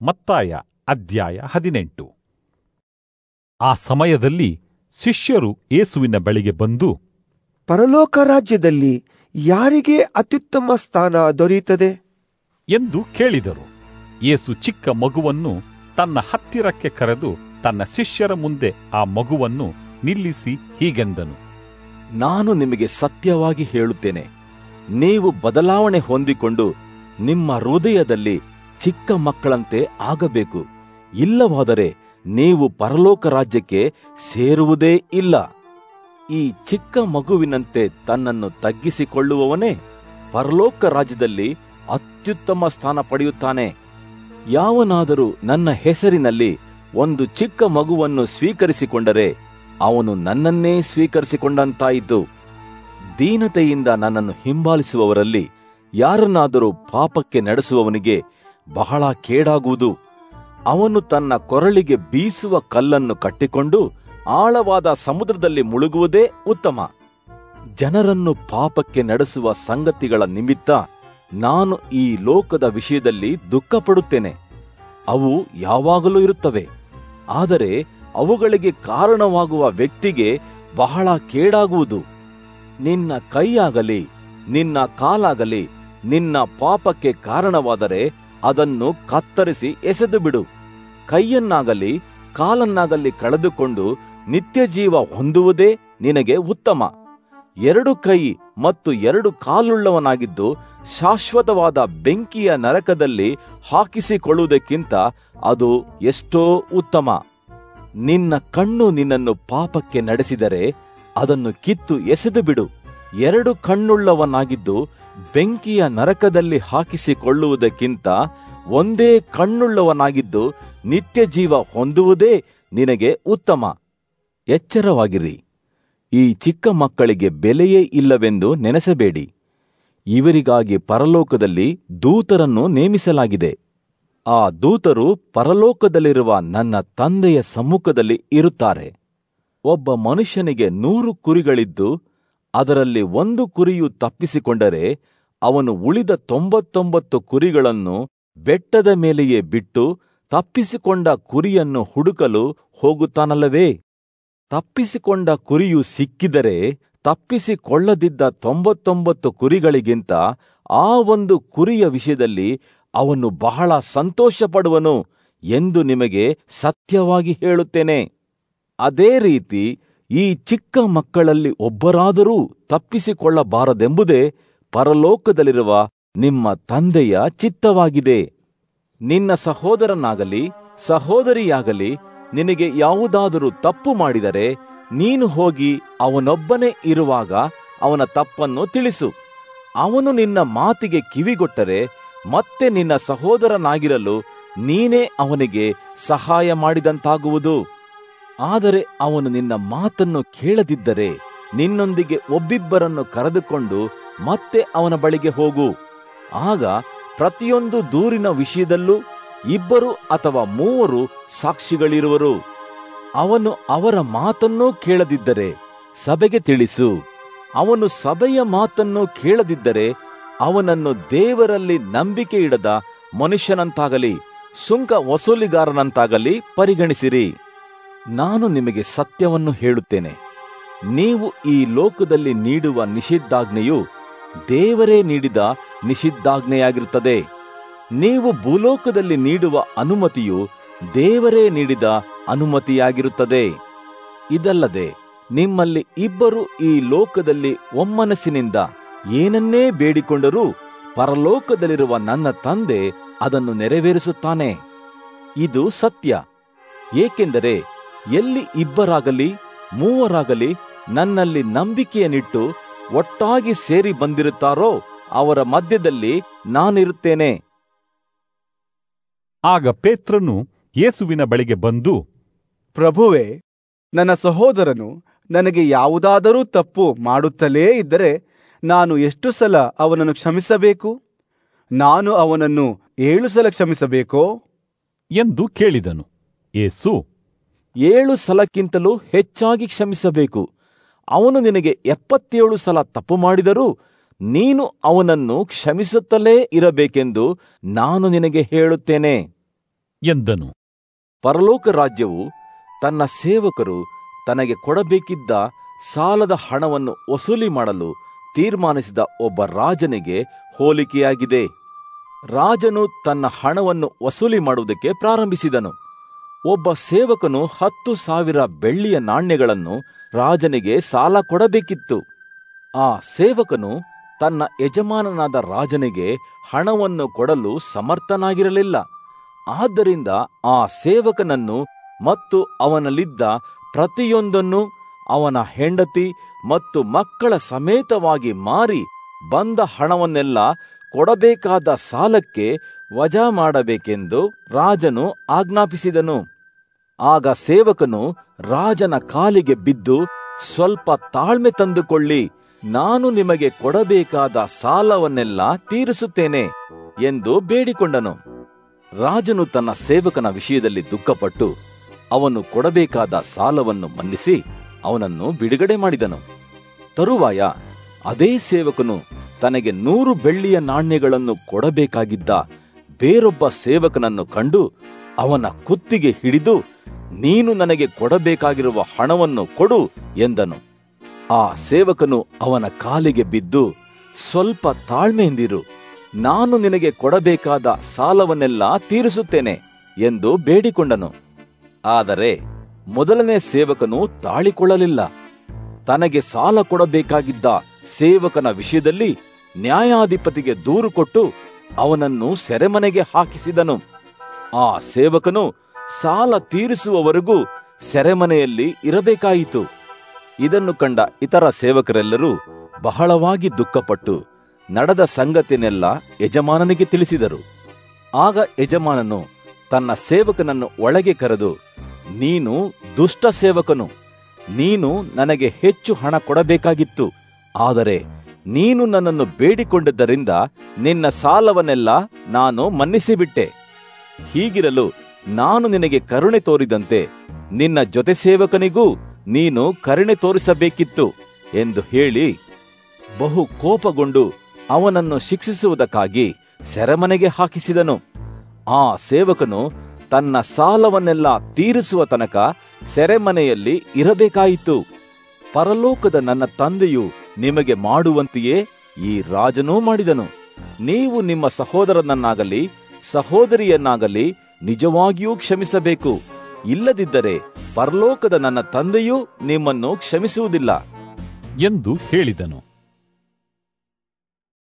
ಮತ್ತಾಯ ಅಧ್ಯಾಯ ಹದಿನೆಂಟು ಆ ಸಮಯದಲ್ಲಿ ಶಿಷ್ಯರು ಯೇಸುವಿನ ಬಳಿಗೆ ಬಂದು ಪರಲೋಕ ರಾಜ್ಯದಲ್ಲಿ ಯಾರಿಗೆ ಅತ್ಯುತ್ತಮ ಸ್ಥಾನ ದೊರೆಯುತ್ತದೆ ಎಂದು ಕೇಳಿದರು ಯೇಸು ಚಿಕ್ಕ ಮಗುವನ್ನು ತನ್ನ ಹತ್ತಿರಕ್ಕೆ ಕರೆದು ತನ್ನ ಶಿಷ್ಯರ ಮುಂದೆ ಆ ಮಗುವನ್ನು ನಿಲ್ಲಿಸಿ ಹೀಗೆಂದನು ನಾನು ನಿಮಗೆ ಸತ್ಯವಾಗಿ ಹೇಳುತ್ತೇನೆ ನೀವು ಬದಲಾವಣೆ ಹೊಂದಿಕೊಂಡು ನಿಮ್ಮ ಹೃದಯದಲ್ಲಿ ಚಿಕ್ಕ ಮಕ್ಕಳಂತೆ ಆಗಬೇಕು ಇಲ್ಲವಾದರೆ ನೀವು ಪರಲೋಕ ರಾಜ್ಯಕ್ಕೆ ಸೇರುವುದೇ ಇಲ್ಲ ಈ ಚಿಕ್ಕ ಮಗುವಿನಂತೆ ತನ್ನನ್ನು ತಗ್ಗಿಸಿಕೊಳ್ಳುವವನೇ ಪರಲೋಕ ರಾಜ್ಯದಲ್ಲಿ ಅತ್ಯುತ್ತಮ ಸ್ಥಾನ ಪಡೆಯುತ್ತಾನೆ ಯಾವನಾದರೂ ನನ್ನ ಹೆಸರಿನಲ್ಲಿ ಒಂದು ಚಿಕ್ಕ ಮಗುವನ್ನು ಸ್ವೀಕರಿಸಿಕೊಂಡರೆ ಅವನು ನನ್ನನ್ನೇ ಸ್ವೀಕರಿಸಿಕೊಂಡಂತಾಯಿತು ದೀನತೆಯಿಂದ ನನ್ನನ್ನು ಹಿಂಬಾಲಿಸುವವರಲ್ಲಿ ಯಾರನ್ನಾದರೂ ಪಾಪಕ್ಕೆ ನಡೆಸುವವನಿಗೆ ಬಹಳ ಕೇಡಾಗುವುದು ಅವನು ತನ್ನ ಕೊರಳಿಗೆ ಬೀಸುವ ಕಲ್ಲನ್ನು ಕಟ್ಟಿಕೊಂಡು ಆಳವಾದ ಸಮುದ್ರದಲ್ಲಿ ಮುಳುಗುವುದೇ ಉತ್ತಮ ಜನರನ್ನು ಪಾಪಕ್ಕೆ ನಡೆಸುವ ಸಂಗತಿಗಳ ನಿಮಿತ್ತ ನಾನು ಈ ಲೋಕದ ವಿಷಯದಲ್ಲಿ ದುಃಖಪಡುತ್ತೇನೆ ಅವು ಯಾವಾಗಲೂ ಇರುತ್ತವೆ ಆದರೆ ಅವುಗಳಿಗೆ ಕಾರಣವಾಗುವ ವ್ಯಕ್ತಿಗೆ ಬಹಳ ಕೇಡಾಗುವುದು ನಿನ್ನ ಕೈಯಾಗಲಿ ನಿನ್ನ ಕಾಲಾಗಲಿ ನಿನ್ನ ಪಾಪಕ್ಕೆ ಕಾರಣವಾದರೆ ಅದನ್ನು ಕತ್ತರಿಸಿ ಎಸೆದು ಬಿಡು ಕೈಯನ್ನಾಗಲಿ ಕಾಲನ್ನಾಗಲಿ ಕಳೆದುಕೊಂಡು ನಿತ್ಯ ಜೀವ ಹೊಂದುವುದೇ ನಿನಗೆ ಉತ್ತಮ ಎರಡು ಕೈ ಮತ್ತು ಎರಡು ಕಾಲುಳ್ಳವನಾಗಿದ್ದು ಶಾಶ್ವತವಾದ ಬೆಂಕಿಯ ನರಕದಲ್ಲಿ ಹಾಕಿಸಿಕೊಳ್ಳುವುದಕ್ಕಿಂತ ಅದು ಎಷ್ಟೋ ಉತ್ತಮ ನಿನ್ನ ಕಣ್ಣು ನಿನ್ನನ್ನು ಪಾಪಕ್ಕೆ ನಡೆಸಿದರೆ ಅದನ್ನು ಕಿತ್ತು ಎಸೆದು ಬಿಡು ಎರಡು ಕಣ್ಣುಳ್ಳವನಾಗಿದ್ದು ಬೆಂಕಿಯ ನರಕದಲ್ಲಿ ಹಾಕಿಸಿಕೊಳ್ಳುವುದಕ್ಕಿಂತ ಒಂದೇ ಕಣ್ಣುಳ್ಳವನಾಗಿದ್ದು ನಿತ್ಯ ಜೀವ ಹೊಂದುವುದೇ ನಿನಗೆ ಉತ್ತಮ ಎಚ್ಚರವಾಗಿರಿ ಈ ಚಿಕ್ಕ ಮಕ್ಕಳಿಗೆ ಬೆಲೆಯೇ ಇಲ್ಲವೆಂದು ನೆನೆಸಬೇಡಿ ಇವರಿಗಾಗಿ ಪರಲೋಕದಲ್ಲಿ ದೂತರನ್ನು ನೇಮಿಸಲಾಗಿದೆ ಆ ದೂತರು ಪರಲೋಕದಲ್ಲಿರುವ ನನ್ನ ತಂದೆಯ ಸಮ್ಮುಖದಲ್ಲಿ ಇರುತ್ತಾರೆ ಒಬ್ಬ ಮನುಷ್ಯನಿಗೆ ನೂರು ಕುರಿಗಳಿದ್ದು ಅದರಲ್ಲಿ ಒಂದು ಕುರಿಯು ತಪ್ಪಿಸಿಕೊಂಡರೆ ಅವನು ಉಳಿದ ತೊಂಬತ್ತೊಂಬತ್ತು ಕುರಿಗಳನ್ನು ಬೆಟ್ಟದ ಮೇಲೆಯೇ ಬಿಟ್ಟು ತಪ್ಪಿಸಿಕೊಂಡ ಕುರಿಯನ್ನು ಹುಡುಕಲು ಹೋಗುತ್ತಾನಲ್ಲವೇ ತಪ್ಪಿಸಿಕೊಂಡ ಕುರಿಯು ಸಿಕ್ಕಿದರೆ ತಪ್ಪಿಸಿಕೊಳ್ಳದಿದ್ದ ತೊಂಬತ್ತೊಂಬತ್ತು ಕುರಿಗಳಿಗಿಂತ ಆ ಒಂದು ಕುರಿಯ ವಿಷಯದಲ್ಲಿ ಅವನು ಬಹಳ ಸಂತೋಷಪಡುವನು ಎಂದು ನಿಮಗೆ ಸತ್ಯವಾಗಿ ಹೇಳುತ್ತೇನೆ ಅದೇ ರೀತಿ ಈ ಚಿಕ್ಕ ಮಕ್ಕಳಲ್ಲಿ ಒಬ್ಬರಾದರೂ ತಪ್ಪಿಸಿಕೊಳ್ಳಬಾರದೆಂಬುದೇ ಪರಲೋಕದಲ್ಲಿರುವ ನಿಮ್ಮ ತಂದೆಯ ಚಿತ್ತವಾಗಿದೆ ನಿನ್ನ ಸಹೋದರನಾಗಲಿ ಸಹೋದರಿಯಾಗಲಿ ನಿನಗೆ ಯಾವುದಾದರೂ ತಪ್ಪು ಮಾಡಿದರೆ ನೀನು ಹೋಗಿ ಅವನೊಬ್ಬನೇ ಇರುವಾಗ ಅವನ ತಪ್ಪನ್ನು ತಿಳಿಸು ಅವನು ನಿನ್ನ ಮಾತಿಗೆ ಕಿವಿಗೊಟ್ಟರೆ ಮತ್ತೆ ನಿನ್ನ ಸಹೋದರನಾಗಿರಲು ನೀನೇ ಅವನಿಗೆ ಸಹಾಯ ಮಾಡಿದಂತಾಗುವುದು ಆದರೆ ಅವನು ನಿನ್ನ ಮಾತನ್ನು ಕೇಳದಿದ್ದರೆ ನಿನ್ನೊಂದಿಗೆ ಒಬ್ಬಿಬ್ಬರನ್ನು ಕರೆದುಕೊಂಡು ಮತ್ತೆ ಅವನ ಬಳಿಗೆ ಹೋಗು ಆಗ ಪ್ರತಿಯೊಂದು ದೂರಿನ ವಿಷಯದಲ್ಲೂ ಇಬ್ಬರು ಅಥವಾ ಮೂವರು ಸಾಕ್ಷಿಗಳಿರುವರು ಅವನು ಅವರ ಮಾತನ್ನೂ ಕೇಳದಿದ್ದರೆ ಸಭೆಗೆ ತಿಳಿಸು ಅವನು ಸಭೆಯ ಮಾತನ್ನು ಕೇಳದಿದ್ದರೆ ಅವನನ್ನು ದೇವರಲ್ಲಿ ನಂಬಿಕೆ ಇಡದ ಮನುಷ್ಯನಂತಾಗಲಿ ಸುಂಕ ವಸೂಲಿಗಾರನಂತಾಗಲಿ ಪರಿಗಣಿಸಿರಿ ನಾನು ನಿಮಗೆ ಸತ್ಯವನ್ನು ಹೇಳುತ್ತೇನೆ ನೀವು ಈ ಲೋಕದಲ್ಲಿ ನೀಡುವ ನಿಷಿದ್ಧಾಜ್ಞೆಯು ದೇವರೇ ನೀಡಿದ ನಿಷಿದ್ಧಾಜ್ಞೆಯಾಗಿರುತ್ತದೆ ನೀವು ಭೂಲೋಕದಲ್ಲಿ ನೀಡುವ ಅನುಮತಿಯು ದೇವರೇ ನೀಡಿದ ಅನುಮತಿಯಾಗಿರುತ್ತದೆ ಇದಲ್ಲದೆ ನಿಮ್ಮಲ್ಲಿ ಇಬ್ಬರು ಈ ಲೋಕದಲ್ಲಿ ಒಮ್ಮನಸ್ಸಿನಿಂದ ಏನನ್ನೇ ಬೇಡಿಕೊಂಡರೂ ಪರಲೋಕದಲ್ಲಿರುವ ನನ್ನ ತಂದೆ ಅದನ್ನು ನೆರವೇರಿಸುತ್ತಾನೆ ಇದು ಸತ್ಯ ಏಕೆಂದರೆ ಎಲ್ಲಿ ಇಬ್ಬರಾಗಲಿ ಮೂವರಾಗಲಿ ನನ್ನಲ್ಲಿ ನಂಬಿಕೆಯನ್ನಿಟ್ಟು ಒಟ್ಟಾಗಿ ಸೇರಿ ಬಂದಿರುತ್ತಾರೋ ಅವರ ಮಧ್ಯದಲ್ಲಿ ನಾನಿರುತ್ತೇನೆ ಆಗ ಪೇತ್ರನು ಯೇಸುವಿನ ಬಳಿಗೆ ಬಂದು ಪ್ರಭುವೆ ನನ್ನ ಸಹೋದರನು ನನಗೆ ಯಾವುದಾದರೂ ತಪ್ಪು ಮಾಡುತ್ತಲೇ ಇದ್ದರೆ ನಾನು ಎಷ್ಟು ಸಲ ಅವನನ್ನು ಕ್ಷಮಿಸಬೇಕು ನಾನು ಅವನನ್ನು ಏಳು ಸಲ ಕ್ಷಮಿಸಬೇಕೋ ಎಂದು ಕೇಳಿದನು ಯೇಸು ಏಳು ಸಲಕ್ಕಿಂತಲೂ ಹೆಚ್ಚಾಗಿ ಕ್ಷಮಿಸಬೇಕು ಅವನು ನಿನಗೆ ಎಪ್ಪತ್ತೇಳು ಸಲ ತಪ್ಪು ಮಾಡಿದರೂ ನೀನು ಅವನನ್ನು ಕ್ಷಮಿಸುತ್ತಲೇ ಇರಬೇಕೆಂದು ನಾನು ನಿನಗೆ ಹೇಳುತ್ತೇನೆ ಎಂದನು ಪರಲೋಕ ರಾಜ್ಯವು ತನ್ನ ಸೇವಕರು ತನಗೆ ಕೊಡಬೇಕಿದ್ದ ಸಾಲದ ಹಣವನ್ನು ವಸೂಲಿ ಮಾಡಲು ತೀರ್ಮಾನಿಸಿದ ಒಬ್ಬ ರಾಜನಿಗೆ ಹೋಲಿಕೆಯಾಗಿದೆ ರಾಜನು ತನ್ನ ಹಣವನ್ನು ವಸೂಲಿ ಮಾಡುವುದಕ್ಕೆ ಪ್ರಾರಂಭಿಸಿದನು ಒಬ್ಬ ಸೇವಕನು ಹತ್ತು ಸಾವಿರ ಬೆಳ್ಳಿಯ ನಾಣ್ಯಗಳನ್ನು ರಾಜನಿಗೆ ಸಾಲ ಕೊಡಬೇಕಿತ್ತು ಆ ಸೇವಕನು ತನ್ನ ಯಜಮಾನನಾದ ರಾಜನಿಗೆ ಹಣವನ್ನು ಕೊಡಲು ಸಮರ್ಥನಾಗಿರಲಿಲ್ಲ ಆದ್ದರಿಂದ ಆ ಸೇವಕನನ್ನು ಮತ್ತು ಅವನಲ್ಲಿದ್ದ ಪ್ರತಿಯೊಂದನ್ನು ಅವನ ಹೆಂಡತಿ ಮತ್ತು ಮಕ್ಕಳ ಸಮೇತವಾಗಿ ಮಾರಿ ಬಂದ ಹಣವನ್ನೆಲ್ಲ ಕೊಡಬೇಕಾದ ಸಾಲಕ್ಕೆ ವಜಾ ಮಾಡಬೇಕೆಂದು ರಾಜನು ಆಜ್ಞಾಪಿಸಿದನು ಆಗ ಸೇವಕನು ರಾಜನ ಕಾಲಿಗೆ ಬಿದ್ದು ಸ್ವಲ್ಪ ತಾಳ್ಮೆ ತಂದುಕೊಳ್ಳಿ ನಾನು ನಿಮಗೆ ಕೊಡಬೇಕಾದ ಸಾಲವನ್ನೆಲ್ಲ ತೀರಿಸುತ್ತೇನೆ ಎಂದು ಬೇಡಿಕೊಂಡನು ರಾಜನು ತನ್ನ ಸೇವಕನ ವಿಷಯದಲ್ಲಿ ದುಃಖಪಟ್ಟು ಅವನು ಕೊಡಬೇಕಾದ ಸಾಲವನ್ನು ಮನ್ನಿಸಿ ಅವನನ್ನು ಬಿಡುಗಡೆ ಮಾಡಿದನು ತರುವಾಯ ಅದೇ ಸೇವಕನು ತನಗೆ ನೂರು ಬೆಳ್ಳಿಯ ನಾಣ್ಯಗಳನ್ನು ಕೊಡಬೇಕಾಗಿದ್ದ ಬೇರೊಬ್ಬ ಸೇವಕನನ್ನು ಕಂಡು ಅವನ ಕುತ್ತಿಗೆ ಹಿಡಿದು ನೀನು ನನಗೆ ಕೊಡಬೇಕಾಗಿರುವ ಹಣವನ್ನು ಕೊಡು ಎಂದನು ಆ ಸೇವಕನು ಅವನ ಕಾಲಿಗೆ ಬಿದ್ದು ಸ್ವಲ್ಪ ತಾಳ್ಮೆಯಿಂದಿರು ನಾನು ನಿನಗೆ ಕೊಡಬೇಕಾದ ಸಾಲವನ್ನೆಲ್ಲ ತೀರಿಸುತ್ತೇನೆ ಎಂದು ಬೇಡಿಕೊಂಡನು ಆದರೆ ಮೊದಲನೇ ಸೇವಕನು ತಾಳಿಕೊಳ್ಳಲಿಲ್ಲ ತನಗೆ ಸಾಲ ಕೊಡಬೇಕಾಗಿದ್ದ ಸೇವಕನ ವಿಷಯದಲ್ಲಿ ನ್ಯಾಯಾಧಿಪತಿಗೆ ದೂರು ಕೊಟ್ಟು ಅವನನ್ನು ಸೆರೆಮನೆಗೆ ಹಾಕಿಸಿದನು ಆ ಸೇವಕನು ಸಾಲ ತೀರಿಸುವವರೆಗೂ ಸೆರೆಮನೆಯಲ್ಲಿ ಇರಬೇಕಾಯಿತು ಇದನ್ನು ಕಂಡ ಇತರ ಸೇವಕರೆಲ್ಲರೂ ಬಹಳವಾಗಿ ದುಃಖಪಟ್ಟು ನಡೆದ ಸಂಗತಿನೆಲ್ಲ ಯಜಮಾನನಿಗೆ ತಿಳಿಸಿದರು ಆಗ ಯಜಮಾನನು ತನ್ನ ಸೇವಕನನ್ನು ಒಳಗೆ ಕರೆದು ನೀನು ದುಷ್ಟ ಸೇವಕನು ನೀನು ನನಗೆ ಹೆಚ್ಚು ಹಣ ಕೊಡಬೇಕಾಗಿತ್ತು ಆದರೆ ನೀನು ನನ್ನನ್ನು ಬೇಡಿಕೊಂಡಿದ್ದರಿಂದ ನಿನ್ನ ಸಾಲವನ್ನೆಲ್ಲ ನಾನು ಮನ್ನಿಸಿಬಿಟ್ಟೆ ಹೀಗಿರಲು ನಾನು ನಿನಗೆ ಕರುಣೆ ತೋರಿದಂತೆ ನಿನ್ನ ಜೊತೆ ಸೇವಕನಿಗೂ ನೀನು ಕರುಣೆ ತೋರಿಸಬೇಕಿತ್ತು ಎಂದು ಹೇಳಿ ಬಹು ಕೋಪಗೊಂಡು ಅವನನ್ನು ಶಿಕ್ಷಿಸುವುದಕ್ಕಾಗಿ ಸೆರೆಮನೆಗೆ ಹಾಕಿಸಿದನು ಆ ಸೇವಕನು ತನ್ನ ಸಾಲವನ್ನೆಲ್ಲ ತೀರಿಸುವ ತನಕ ಸೆರೆಮನೆಯಲ್ಲಿ ಇರಬೇಕಾಯಿತು ಪರಲೋಕದ ನನ್ನ ತಂದೆಯು ನಿಮಗೆ ಮಾಡುವಂತೆಯೇ ಈ ರಾಜನೂ ಮಾಡಿದನು ನೀವು ನಿಮ್ಮ ಸಹೋದರನನ್ನಾಗಲಿ ಸಹೋದರಿಯನ್ನಾಗಲಿ ನಿಜವಾಗಿಯೂ ಕ್ಷಮಿಸಬೇಕು ಇಲ್ಲದಿದ್ದರೆ ಪರಲೋಕದ ನನ್ನ ತಂದೆಯೂ ನಿಮ್ಮನ್ನು ಕ್ಷಮಿಸುವುದಿಲ್ಲ ಎಂದು ಹೇಳಿದನು